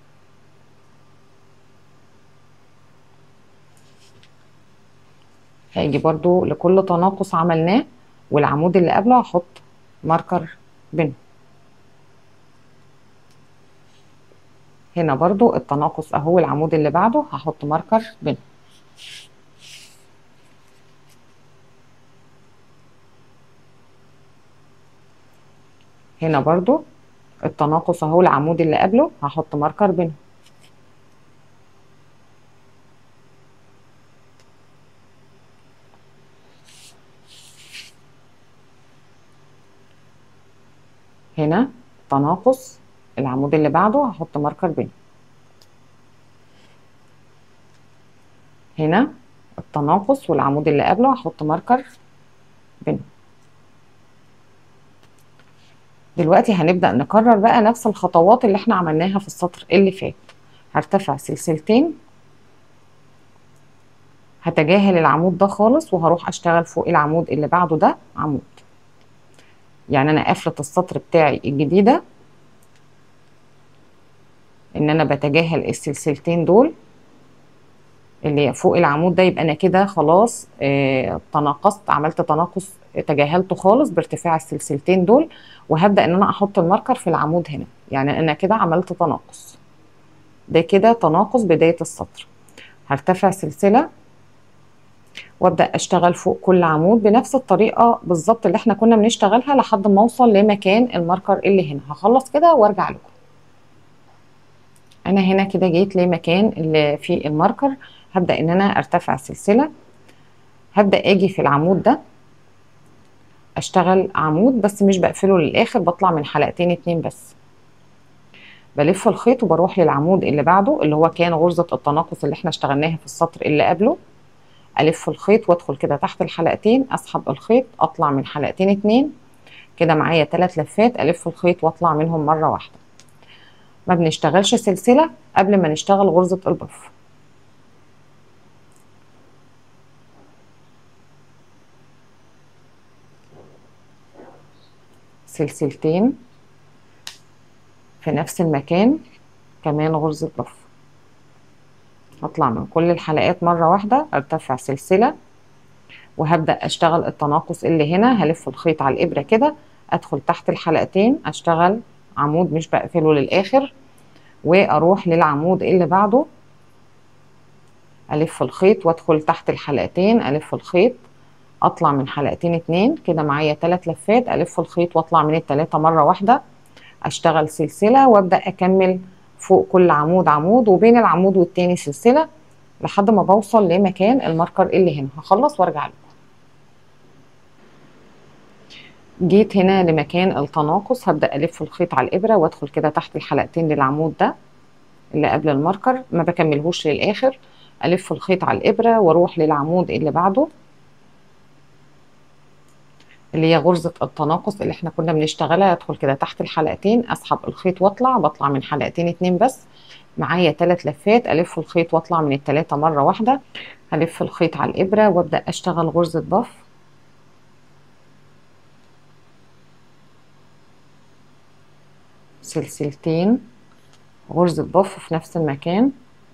هاجي برضو لكل تناقص عملناه والعمود اللي قبله هحط ماركر بينهم هنا برضو التناقص اهو العمود اللي بعده هحط ماركر بينهم هنا برضو التناقص اهو العمود اللي قبله هحط ماركر بينهم هنا تناقص العمود اللي بعده هحط ماركر بينهم هنا التناقص والعمود اللي قبله هحط ماركر بينهم دلوقتي هنبدأ نكرر بقى نفس الخطوات اللي احنا عملناها في السطر اللي فات هرتفع سلسلتين هتجاهل العمود ده خالص وهروح اشتغل فوق العمود اللي بعده ده عمود يعني انا قفلة السطر بتاعي الجديدة ان انا بتجاهل السلسلتين دول اللي فوق العمود ده يبقى انا كده خلاص آه تناقصت عملت تناقص تجاهلته خالص بارتفاع السلسلتين دول وهبدا ان انا احط الماركر في العمود هنا يعني انا كده عملت تناقص ده كده تناقص بدايه السطر هرتفع سلسله وابدا اشتغل فوق كل عمود بنفس الطريقه بالظبط اللي احنا كنا بنشتغلها لحد ما اوصل لمكان الماركر اللي هنا هخلص كده وارجع لكم انا هنا كده جيت لمكان اللي فيه الماركر هبدا ان انا ارتفع سلسله هبدا اجي في العمود ده اشتغل عمود بس مش بقفله للاخر بطلع من حلقتين اتنين بس بلف الخيط وبروح للعمود اللي بعده اللي هو كان غرزة التناقص اللي احنا اشتغلناها في السطر اللي قبله الف الخيط وادخل كده تحت الحلقتين اسحب الخيط اطلع من حلقتين اتنين كده معايا تلات لفات الف الخيط واطلع منهم مرة واحدة ما بنشتغلش سلسلة قبل ما نشتغل غرزة البف سلسلتين في نفس المكان كمان غرزة بف هطلع من كل الحلقات مرة واحدة ارتفع سلسلة وهبدأ اشتغل التناقص اللي هنا هلف الخيط على الابرة كده ادخل تحت الحلقتين اشتغل عمود مش بقفله للاخر واروح للعمود اللي بعده الف الخيط وادخل تحت الحلقتين الف الخيط اطلع من حلقتين اتنين كده معايا تلات لفات الف الخيط واطلع من التلاتة مرة واحدة اشتغل سلسلة وابدأ اكمل فوق كل عمود عمود وبين العمود والتاني سلسلة لحد ما بوصل لمكان الماركر اللي هنا هخلص وارجع لكم جيت هنا لمكان التناقص هبدأ الف الخيط على الابرة وادخل كده تحت الحلقتين للعمود ده اللي قبل الماركر ما بكملهوش للاخر الف الخيط على الابرة واروح للعمود اللي بعده اللي هي غرزة التناقص اللي احنا كنا بنشتغلها ادخل كده تحت الحلقتين اسحب الخيط واطلع بطلع من حلقتين اتنين بس معايا تلات لفات الف الخيط واطلع من التلاتة مرة واحدة هلف الخيط على الابرة وابدأ اشتغل غرزة بف سلسلتين غرزة بف في نفس المكان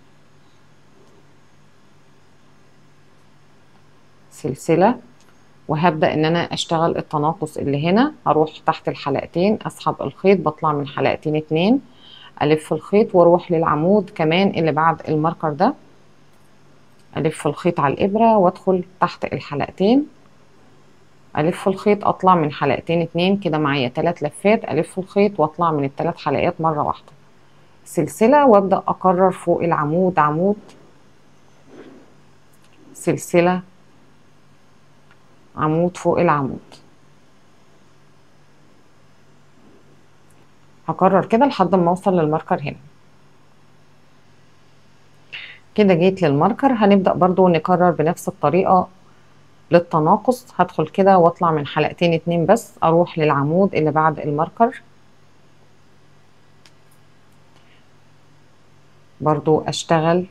سلسلة وهبدأ ان انا اشتغل التناقص اللي هنا هروح تحت الحلقتين اسحب الخيط بطلع من حلقتين اتنين الف الخيط واروح للعمود كمان اللي بعد الماركر ده الف الخيط على الابرة وادخل تحت الحلقتين الف الخيط اطلع من حلقتين اتنين كده معايا تلات لفات الف الخيط واطلع من التلات حلقات مرة واحدة سلسلة وابدأ اكرر فوق العمود عمود سلسلة عمود فوق العمود هكرر كده لحد ما اوصل للماركر هنا كده جيت للماركر هنبدأ برضو نكرر بنفس الطريقة للتناقص هدخل كده واطلع من حلقتين اتنين بس اروح للعمود اللي بعد الماركر برضو اشتغل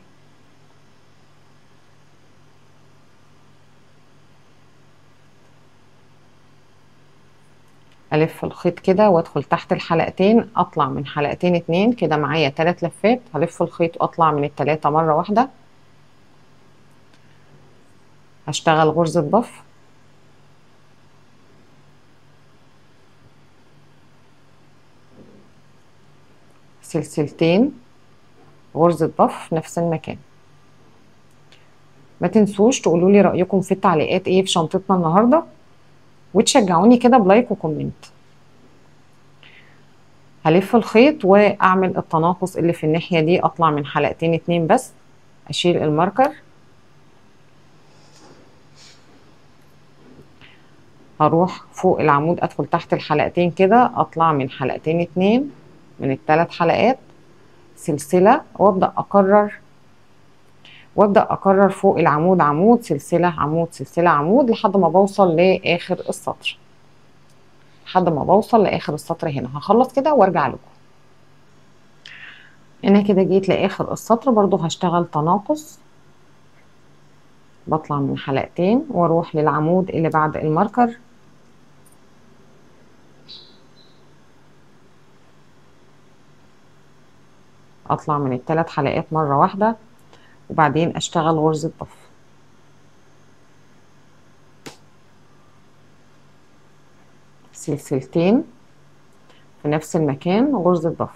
الف الخيط كده وادخل تحت الحلقتين اطلع من حلقتين اتنين كده معايا تلات لفات هلف الخيط واطلع من التلاتة مرة واحدة هشتغل غرزة بف سلسلتين غرزة بف في نفس المكان ما تنسوش تقولوا لي رأيكم في التعليقات ايه في شنطتنا النهارده وتشجعوني كده بلايك وكومنت هلف الخيط واعمل التناقص اللي في الناحية دي اطلع من حلقتين اتنين بس اشيل الماركر هروح فوق العمود ادخل تحت الحلقتين كده اطلع من حلقتين اتنين من الثلاث حلقات سلسلة وابدأ اكرر وابدأ اكرر فوق العمود عمود سلسلة عمود سلسلة عمود لحد ما بوصل لاخر السطر لحد ما بوصل لاخر السطر هنا هخلص كده وارجع لكم انا كده جيت لاخر السطر برضو هشتغل تناقص بطلع من حلقتين واروح للعمود اللي بعد الماركر اطلع من الثلاث حلقات مرة واحدة وبعدين اشتغل غرزة ضف سلسلتين في نفس المكان غرزة ضف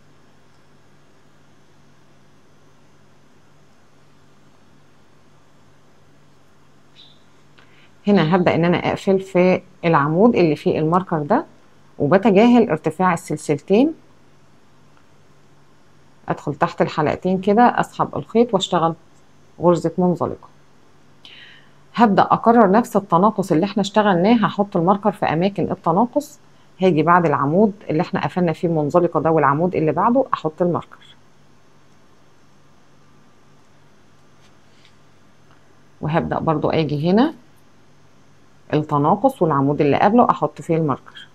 هنا هبدأ ان انا اقفل في العمود اللي فيه الماركر ده وبتجاهل ارتفاع السلسلتين ادخل تحت الحلقتين كده اسحب الخيط واشتغل غرزة منزلقة هبدأ اكرر نفس التناقص اللي احنا اشتغلناه هحط الماركر في اماكن التناقص هاجي بعد العمود اللي احنا قفلنا فيه المنزلقة ده والعمود اللي بعده احط الماركر وهبدأ برضو اجي هنا التناقص والعمود اللي قبله احط فيه الماركر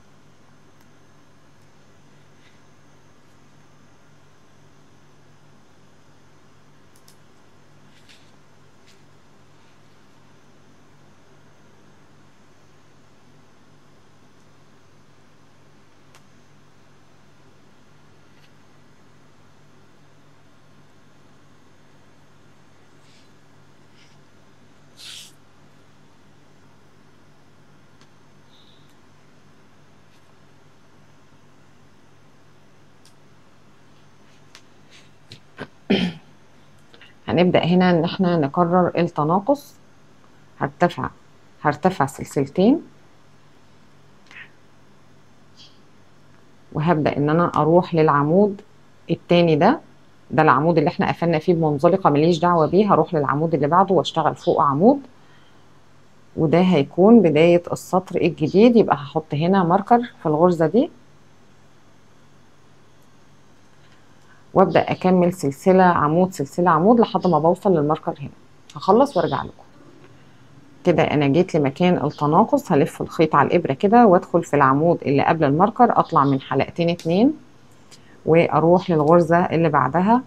هنبدأ هنا ان احنا نكرر التناقص هرتفع هرتفع سلسلتين وهبدأ ان انا اروح للعمود التاني ده ده العمود اللي احنا قفلنا فيه بمنزلقة ماليش دعوة بيه هروح للعمود اللي بعده واشتغل فوق عمود وده هيكون بداية السطر الجديد يبقى هحط هنا ماركر في الغرزة دي وابدا اكمل سلسله عمود سلسله عمود لحد ما بوصل للماركر هنا هخلص وارجع لكم كده انا جيت لمكان التناقص هلف الخيط على الابره كده وادخل في العمود اللي قبل الماركر اطلع من حلقتين اتنين واروح للغرزه اللي بعدها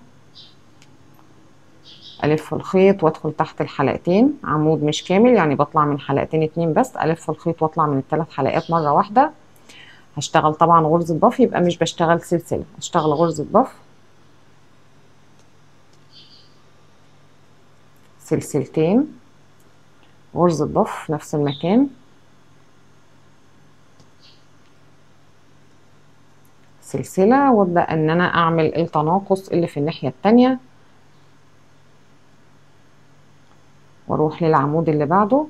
الف الخيط وادخل تحت الحلقتين عمود مش كامل يعني بطلع من حلقتين اتنين بس الف الخيط واطلع من الثلاث حلقات مره واحده هشتغل طبعا غرزه ضف يبقى مش بشتغل سلسله هشتغل غرزه ضف سلسلتين غرزة ضف في نفس المكان سلسلة وابدأ ان انا اعمل التناقص اللي في الناحية التانية واروح للعمود اللي بعده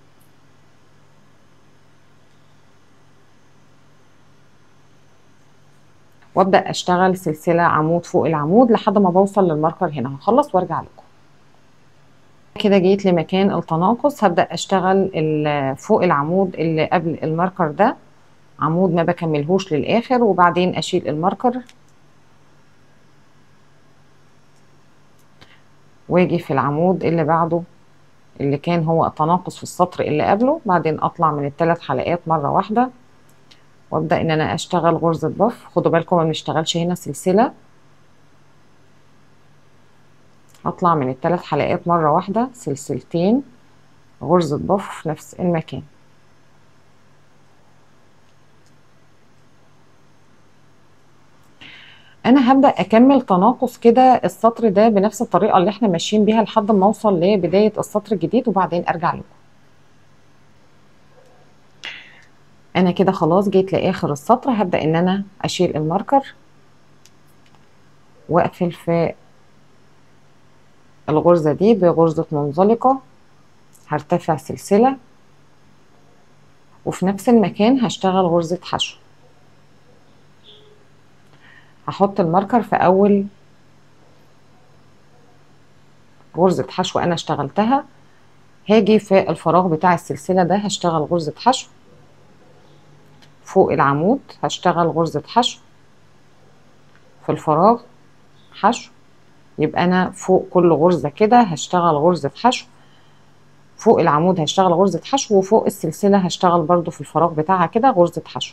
وابدأ اشتغل سلسلة عمود فوق العمود لحد ما بوصل للماركر هنا هخلص وارجع لكم كده جيت لمكان التناقص هبدأ اشتغل فوق العمود اللي قبل الماركر ده عمود ما بكملهوش للآخر وبعدين اشيل الماركر واجي في العمود اللي بعده اللي كان هو التناقص في السطر اللي قبله بعدين اطلع من الثلاث حلقات مرة واحدة وابدأ ان انا اشتغل غرزة ضف خدوا بالكم ما بنشتغلش هنا سلسلة اطلع من الثلاث حلقات مرة واحدة سلسلتين غرزة ضف في نفس المكان انا هبدأ اكمل تناقص كده السطر ده بنفس الطريقة اللي احنا ماشيين بيها لحد ما اوصل لبداية السطر الجديد وبعدين ارجع لكم انا كده خلاص جيت لاخر السطر هبدأ ان انا اشيل الماركر واقفل في الغرزة دي بغرزة منزلقة هرتفع سلسلة وفي نفس المكان هشتغل غرزة حشو هحط الماركر في أول غرزة حشو أنا اشتغلتها هاجي في الفراغ بتاع السلسلة ده هشتغل غرزة حشو فوق العمود هشتغل غرزة حشو في الفراغ حشو يبقى انا فوق كل غرزة كده هشتغل غرزة حشو فوق العمود هشتغل غرزة حشو وفوق السلسلة هشتغل برضو في الفراغ بتاعها كده غرزة حشو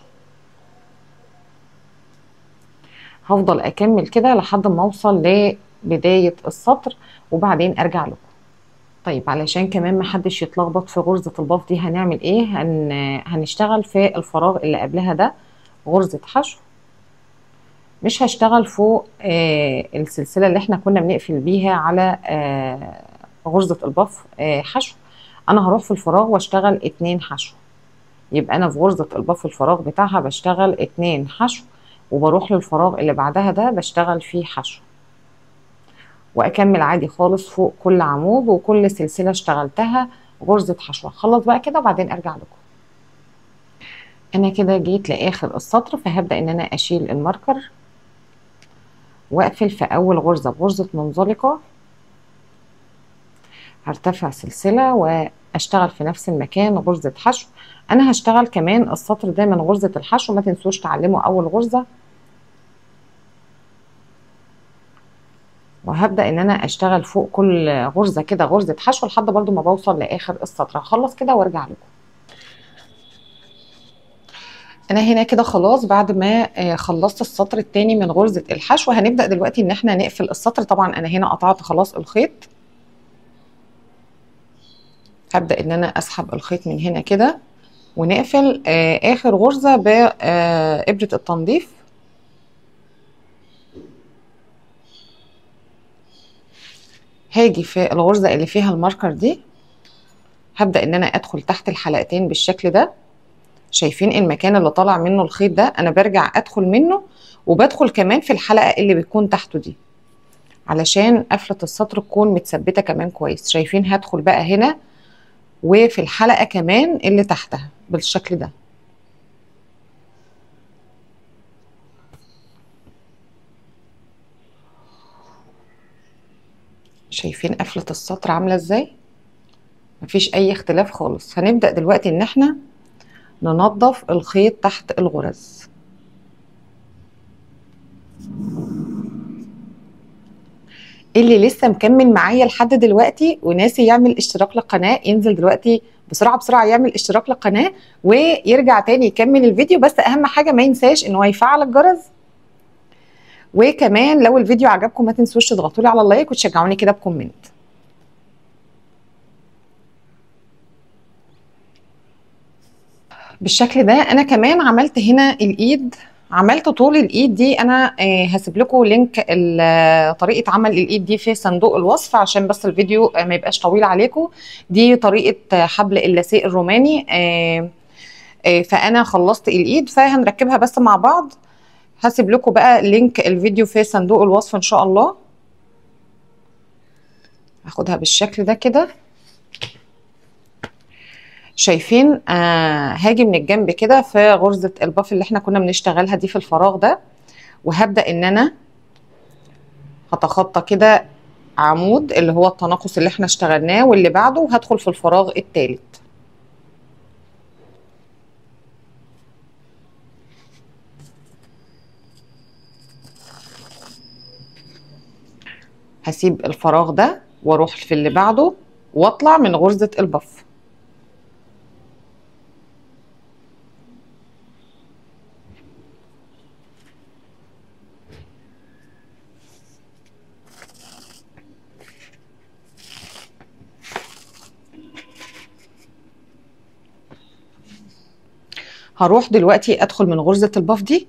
هفضل اكمل كده لحد ما اوصل لبداية السطر وبعدين ارجع لكم طيب علشان كمان محدش يتلخبط في غرزة الباف دي هنعمل ايه هن... هنشتغل في الفراغ اللي قبلها ده غرزة حشو مش هشتغل فوق آه السلسله اللي احنا كنا بنقفل بيها على آه غرزه البف آه حشو انا هروح في الفراغ واشتغل اتنين حشو يبقى انا في غرزه البف الفراغ بتاعها بشتغل اتنين حشو وبروح للفراغ اللي بعدها ده بشتغل فيه حشو واكمل عادي خالص فوق كل عمود وكل سلسله اشتغلتها غرزه حشوه خلص بقى كده وبعدين ارجع لكم انا كده جيت لاخر السطر فهبدا ان انا اشيل الماركر واقفل في اول غرزه بغرزه منزلقه هرتفع سلسله واشتغل في نفس المكان غرزه حشو انا هشتغل كمان السطر ده من غرزه الحشو ما تنسوش تعلموا اول غرزه وهبدا ان انا اشتغل فوق كل غرزه كده غرزه حشو لحد برضو ما بوصل لاخر السطر هخلص كده وارجع لكم انا هنا كده خلاص بعد ما خلصت السطر التاني من غرزه الحشو هنبدا دلوقتي ان احنا نقفل السطر طبعا انا هنا قطعت خلاص الخيط هبدا ان انا اسحب الخيط من هنا كده ونقفل اخر غرزه بابره التنظيف هاجي في الغرزة اللي فيها الماركر دي هبدأ ان انا ادخل تحت الحلقتين بالشكل ده شايفين المكان اللي طالع منه الخيط ده انا برجع ادخل منه وبدخل كمان في الحلقة اللي بتكون تحته دي علشان قفلة السطر تكون متثبتة كمان كويس شايفين هدخل بقى هنا وفي الحلقة كمان اللي تحتها بالشكل ده شايفين قفلة السطر عاملة ازاي مفيش اي اختلاف خالص هنبدأ دلوقتي ان احنا ننظف الخيط تحت الغرز اللي لسه مكمل معايا لحد دلوقتي وناسي يعمل اشتراك للقناة ينزل دلوقتي بسرعة بسرعة يعمل اشتراك للقناة ويرجع تاني يكمل الفيديو بس اهم حاجة ما ينساش ان هو يفعل الجرس وكمان لو الفيديو عجبكم ما تنسوش تضغطوا لي على اللايك وتشجعوني كده بكومنت بالشكل ده انا كمان عملت هنا الايد عملت طول الايد دي انا هسيب لكم لينك طريقه عمل الايد دي في صندوق الوصف عشان بس الفيديو ما يبقاش طويل عليكم دي طريقه حبل اللاسيه الروماني فانا خلصت الايد فهنركبها بس مع بعض هسيب لكم بقى لينك الفيديو في صندوق الوصف ان شاء الله هاخدها بالشكل ده كده شايفين آه هاجي من الجنب كده في غرزة الباف اللي احنا كنا بنشتغلها دي في الفراغ ده وهبدأ ان انا هتخطى كده عمود اللي هو التناقص اللي احنا اشتغلناه واللي بعده وهدخل في الفراغ التالت هسيب الفراغ ده واروح في اللي بعده واطلع من غرزة البف هروح دلوقتي ادخل من غرزة الباف دي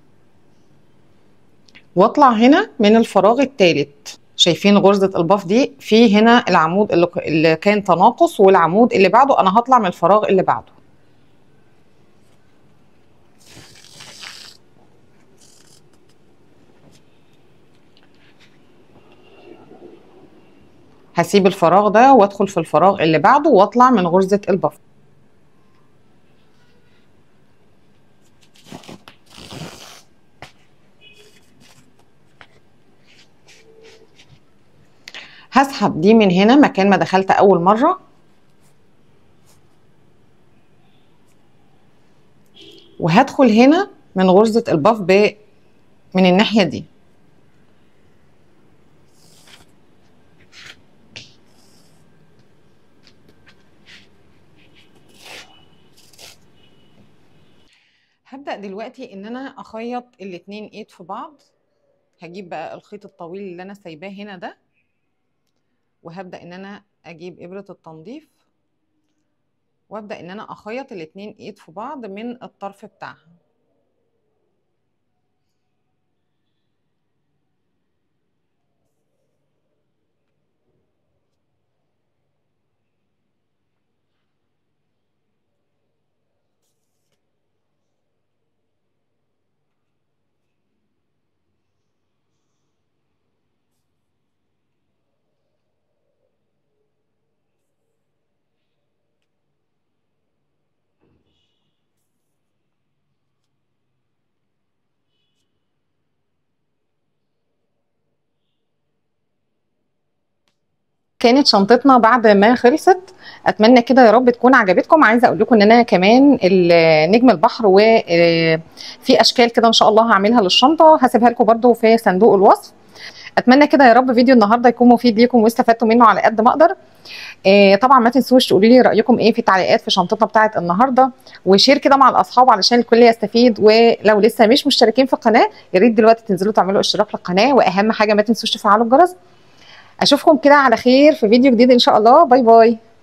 واطلع هنا من الفراغ الثالث شايفين غرزة الباف دي في هنا العمود اللي, اللي كان تناقص والعمود اللي بعده انا هطلع من الفراغ اللي بعده هسيب الفراغ ده وادخل في الفراغ اللي بعده واطلع من غرزة الباف هسحب دي من هنا مكان ما دخلت اول مره وهدخل هنا من غرزه الباف ب من الناحيه دي هبدا دلوقتي ان انا اخيط الاتنين ايد في بعض هجيب بقى الخيط الطويل اللي انا سايباه هنا ده وهبدا ان انا اجيب ابره التنظيف وابدا ان انا اخيط الاتنين ايد في بعض من الطرف بتاعها كانت شنطتنا بعد ما خلصت اتمنى كده يا رب تكون عجبتكم عايزه اقول لكم ان انا كمان ال- نجم البحر وفي اشكال كده ان شاء الله هعملها للشنطه هسيبها لكم برده في صندوق الوصف اتمنى كده يا رب فيديو النهارده يكون مفيد ليكم واستفدتوا منه على قد ما اقدر آه، طبعا ما تنسوش تقولوا لي رايكم ايه في التعليقات في شنطتنا بتاعه النهارده وشير كده مع الاصحاب علشان الكل يستفيد ولو لسه مش مشتركين في القناه يا ريت دلوقتي تنزلوا تعملوا اشتراك للقناه واهم حاجه ما تنسوش تفعلوا الجرس اشوفكم كده على خير في فيديو جديد ان شاء الله باي باي